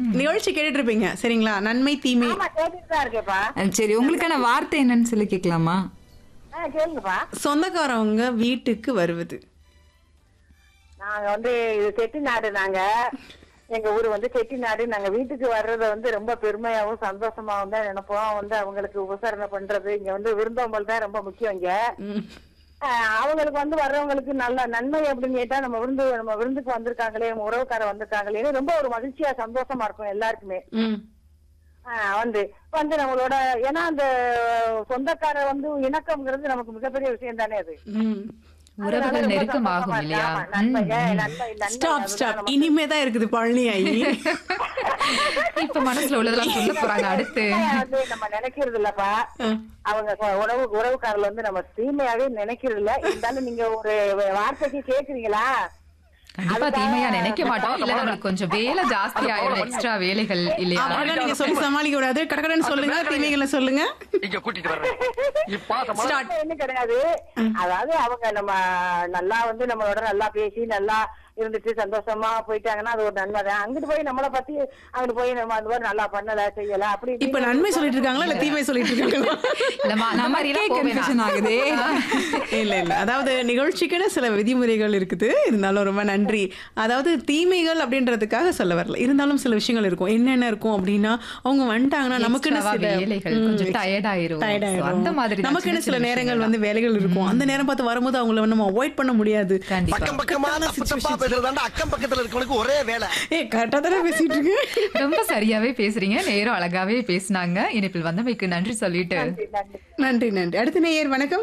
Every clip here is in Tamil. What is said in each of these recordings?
நிகழ்ச்சி கேட்டுட்டு இருப்பீங்க சரிங்களா நன்மை தீமை ஆமா கேட்டுட்டு தான் இருக்கேப்பா அஹ் சரி உங்களுக்கான வார்த்தை என்னன்னு சொல்லி கேட்கலாமா ஆ கேளுங்கப்பா சொந்தக்காரவங்க வீட்டுக்கு வருவது நாங்க வந்து இது செட்டிநாடு நாங்க எங்க ஊர் வந்து செட்டிநாடு நாங்க வீட்டுக்கு வர்றத வந்து ரொம்ப பெருமையாவும் சந்தோஷமாவும் தான் நினைப்போம் வந்து அவங்களுக்கு உபசரணை பண்றது இங்க வந்து விருந்தோம்பல் தான் ரொம்ப முக்கியம் இங்க ம். ஆஹ் அவங்களுக்கு வந்து வர்றவங்களுக்கு நல்ல நன்மை அப்படின்னு கேட்டா நம்ம விருந்து நம்ம விருந்துக்கு வந்திருக்காங்களே நம்ம உறவுக்காரர் வந்திருக்காங்களே ரொம்ப ஒரு மகிழ்ச்சியா சந்தோஷமா இருக்கும் எல்லாருக்குமே ம். ஆஹ் வந்து வந்து நம்மளோட ஏன்னா அந்த சொந்தக்காரர் வந்து இணக்கம்ங்கிறது நமக்கு மிகப்பெரிய விஷயம் தானே அது ம். அதனால உறவுகள் ரொம்ப நெருக்கமாகும் சந்தோஷமா இல்லையா இருக்கு. ஆமா, நன்மை, ஏ, நன்மை, நன்மை, ஸ்டாப் அதுதான் ஸ்டாப் நமக்கு. இனிமே தான் இருக்குது பழனி ஆகி இப்ப மனசுல உள்ளதெல்லாம் சொல்ல போறாங்க அடுத்து தீமையா வந்து நம்ம நினைக்கிறது இல்லப்பா அவங்க கொ- உறவு உறவுக்காரர்கள் வந்து நம்ம தீமையாவே நினைக்கிறது இல்ல இருந்தாலும் நீங்க ஒரு வார்த்தைக்கு கேக்குறீங்களா கண்டிப்பா தீமையா நினைக்க மாட்டோம் இல்ல நம்மளுக்கு கொஞ்சம் வேலை ஜாஸ்தி ஆயிடும் எக்ஸ்ட்ரா வேலைகள் இல்லையா அப்படிலாம் நீங்க சொல்லி சமாளிக்க கூடாது கடகடன்னு சொல்லுங்க தீமைகளை சொல்லுங்க இங்க கூட்டிட்டு வர்றேன் இப்பாசமா ஸ்டார்ட் என்ன கிடையாது அதாவது அவங்க நம்ம நல்லா வந்து நம்மளோட நல்லா பேசி நல்லா இருந்துட்டு சந்தோஷமா போயிட்டாங்கன்னா அது ஒரு நன்மை தான் அங்கிட்டு போய் நம்மளை பத்தி அங்கிட்டு போய் நம்ம அந்த மாதிரி நல்லா பண்ணல செய்யல அப்படி இப்ப இப்படின்னு நன்மை சொல்லிட்டு இருக்காங்களா இல்ல தீமை சொல்லிட்டு இருக்காங்களா இல்லம்மா அந்த மாதிரி நமக்கே எல்லாம் போக கன்ஃபியூஷன் வேணாம். ஆகுதே இல்ல இல்ல அதாவது நிகழ்ச்சிக்குன்னு சில விதிமுறைகள் இருக்குது இருந்தாலும் ரொம்ப நன்றி அதாவது தீமைகள் அப்படின்றதுக்காக சொல்ல வரல இருந்தாலும் சில விஷயங்கள் இருக்கும் என்னென்ன இருக்கும் அப்படின்னா அவங்க வந்துட்டாங்கன்னா நமக்குன்னு Extra-வா சில வேலைகள், ம், கொஞ்சம் tired ஆயிரும். tired So, ஆயிரும். அந்த மாதிரி தான் நமக்குன்னு சின்ன சில சின்ன நேரங்கள் விஷயங்கள் வந்து வேலைகள் இருக்கும் அந்த நேரம் பார்த்து வரும்போது அவங்கள வந்து நம்ம அவாய்ட் பண்ண முடியாது கண்டிப்பா பக்கம் பக்கமா தப்பு தப்பா பேசுறதாண்டா அக்கம் பக்கத்துல இருக்கவனுக்கு ஒரே வேலை ஏ கரெக்டா தானே பேசிட்டு இருக்கேன் ரொம்ப சரியாவே பேசுறீங்க நேரம் அழகாவே பேசுனாங்க இனிப்பில் வந்தமைக்கு நன்றி சொல்லிட்டு நன்றி. நன்றி நன்றி அடுத்த நேயர் வணக்கம்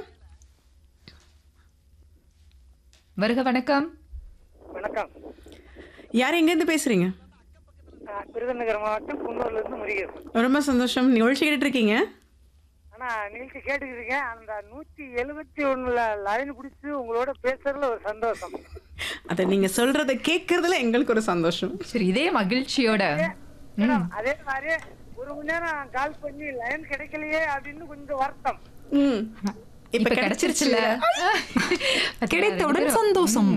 வருக வணக்கம் வணக்கம் யார் எங்க இருந்து பேசுறீங்க நான் விருதுநகர் மாவட்டம் குன்னூர்ல இருந்து முருகேசன் ரொம்ப சந்தோஷம் நிகழ்ச்சி கேட்டுட்டு இருக்கீங்க ஆனா நிகழ்ச்சி கேட்டுக்கிறீங்க அந்த நூத்தி எழுபத்தி ஒண்ணுல லைன் பிடிச்சு உங்களோட பேசுறதுல ஒரு சந்தோஷம் அத நீங்க சொல்றத கேட்கறதுல எங்களுக்கு ஒரு சந்தோஷம் சரி இதே மகிழ்ச்சியோட மேடம், அதே மாதிரி ஒரு மணி நேரம் கால் பண்ணி லைன் கிடைக்கலையே அப்படின்னு கொஞ்சம் வருத்தம் ம் இப்ப இப்ப கிடைச்சிருச்சுல கிடைச்சிருச்சுல கிடைத்தவுடன் சந்தோஷம்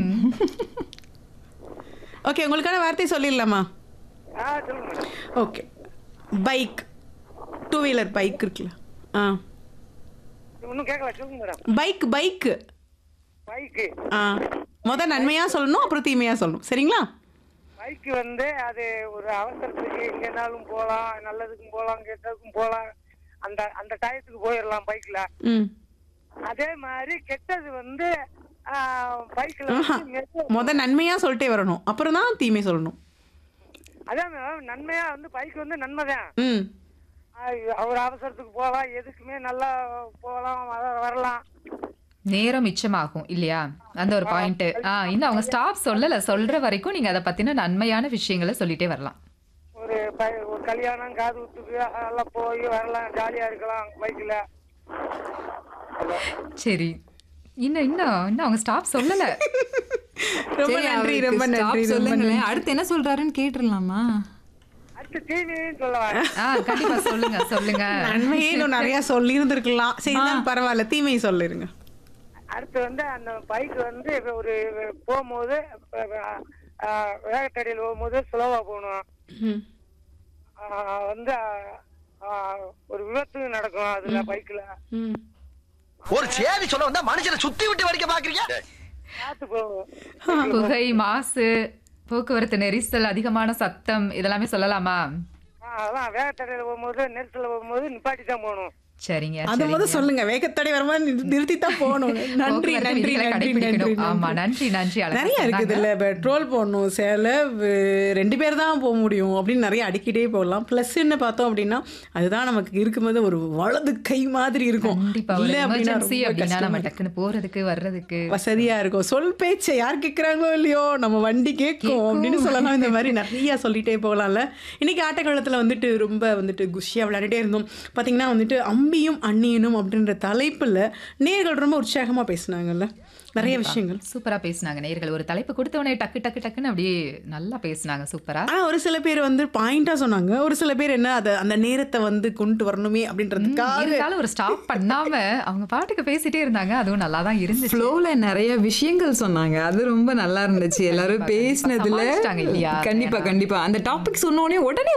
ஓகே உங்களுக்கான வார்த்தை சொல்லிடலாமா ஆ சொல்லுங்க madam okay bike two wheeler bike இருக்குல்ல ஆ இன்னும் கேட்கல சொல்லுங்க மேடம் பைக் பைக்கு பைக்கு ஆ முத நன்மையா சொல்லணும் அப்புறம் தீமையா சொல்லணும் சரிங்களா பைக்கு வந்து அது ஒரு அவசரத்துக்கு எங்கேனாலும் போகலாம் நல்லதுக்கும் போகலாம் கெட்டதுக்கும் போகலாம் அந்த அந்த டயத்துக்கு போயிடலாம் பைக்ல ம் அதே மாதிரி கெட்டது வந்து பைக்ல ஆஹா. வந்து மெது- முத நன்மையா சொல்லிட்டே வரணும் அப்புறம் தான் தீமை சொல்லணும் அதான் மேடம் நன்மையா வந்து பைக் வந்து நன்மைதான் ம் ஆஹ் ஒரு அவசரத்துக்கு போகலாம் எதுக்குமே நல்லா போகலாம் வர- வரலாம் நேரம் மிச்சமாகும் இல்லையா அந்த ஒரு பாயிண்ட் ஆ இன்னும் அவங்க ஸ்டாப் சொல்லல சொல்ற வரைக்கும் நீங்க அதை பத்தின நன்மையான விஷயங்களை சொல்லிட்டே வரலாம் ஒரு பை- ஒரு கல்யாணம் காது குத்துக்கு எல்லாம் போய் வரலாம் ஜாலியா இருக்கலாம் பைக்ல சரி இன்னும் இன்னும் இன்னும் அவங்க ஸ்டாப் சொல்லல ரொம்ப சரி, நன்றி அவருக்கு ரொம்ப stop நன்றி ரொம்ப சொல்லுங்களேன் நன்றி அடுத்து என்ன சொல்றாருன்னு கேட்டுடலாமா அடுத்து டிவின்னு சொல்லுவாங்க ஆ கண்டிப்பா சொல்லுங்க சொல்லுங்க நன்மையே இன்னும் நிறைய சொல்லி இருந்திருக்கலாம் சரி தான் பரவாயில்ல தீமை சொல்லிருங்க அடுத்து வந்து அந்த பைக் வந்து இப்ப ஒரு போகும்போது ஆஹ் வேகத்தடியில் போகும்போது ஸ்லோவா போகணும் ம் ஆஹ் வந்து ஆஹ் ஒரு விபத்து நடக்கும் அதுல பைக்ல ம் ஒரு சேதி சொல்ல வந்தா மனுஷனை சுத்தி விட்டு வரைக்க பாக்குறீங்க பார்த்து போகும் புகை மாசு போக்குவரத்து நெரிசல் அதிகமான சத்தம் இதெல்லாமே சொல்லலாமா ஆஹ் அதான் வேகத்தடையில போகும்போது நெரிசல்ல போகும்போது நிப்பாட்டி தான் போகணும் சரிங்க அது முத சரிங்க. சொல்லுங்க வேகத்தடை வரும்போது நிறுத்தி தான் போகணும் நன்றி போக்குவரத்து நன்றி விதிகளை நன்றி நன்றி கடைபிடிக்கணும். ஆமா நன்றி நன்றி நன்றி அழகா நிறைய இருக்குது சொன்னாங்க. இல்ல பெட்ரோல் போடணும் சேல ரெண்டு பேர் தான் போக முடியும் அப்படின்னு நிறைய அடிக்கிட்டே போகலாம் ப்ளஸ் என்ன பார்த்தோம் அப்படின்னா அதுதான் நமக்கு இருக்கும்போது ஒரு வலது கை மாதிரி இருக்கும் கண்டிப்பா ஒரு இல்ல அப்படின்னா எமர்ஜென்சி ரொம்ப அப்படின்னா நம்ம கஷ்டமா டக்குன்னு போறதுக்கு வர்றதுக்கு வசதியா இருக்கும் சொல் பேச்சை யார் கேட்குறாங்களோ இல்லையோ நம்ம வண்டி கேட்கும் அப்படின்னு சொல்லலாம் இந்த மாதிரி நிறைய சொல்லிட்டே போகலாம்ல இன்னைக்கு ஆட்டக்காலத்தில் வந்துட்டு ரொம்ப வந்துட்டு குஷியாக விளையாடிட்டே இருந்தோம் பார்த்தீங்கன்னா வந்துட்டு அம்பியும் அண்ணியனும் அப்படின்ற தலைப்பில் நேர்கள் ரொம்ப உற்சாகமாக பேசுனாங்கல்ல நிறைய விஷயங்கள் சூப்பரா பேசுனாங்க நேயர்கள் ஒரு தலைப்பு கொடுத்தவனே டக்கு டக்கு டக்குன்னு அப்படியே நல்லா பேசுனாங்க சூப்பரா ஆனால் ஒரு சில பேர் வந்து பாயிண்டாக சொன்னாங்க ஒரு சில பேர் என்ன அதை அந்த நேரத்தை வந்து கொண்டு வரணுமே அப்படின்றதுக்காக இருந்தாலும் ஒரு ஸ்டாப் பண்ணாம அவங்க பாட்டுக்கு பேசிட்டே இருந்தாங்க அதுவும் நல்லா தான் இருந்துச்சு ஃப்ளோல நிறைய விஷயங்கள் சொன்னாங்க அது ரொம்ப நல்லா இருந்துச்சு எல்லாரும் கண்டிப்பா, கண்டிப்பா. பேசினதுல சமாளிச்சிட்டாங்க இல்லையா? கண்டிப்பா கண்டிப்பா அந்த டாபிக் சொன்ன உடனே உடனே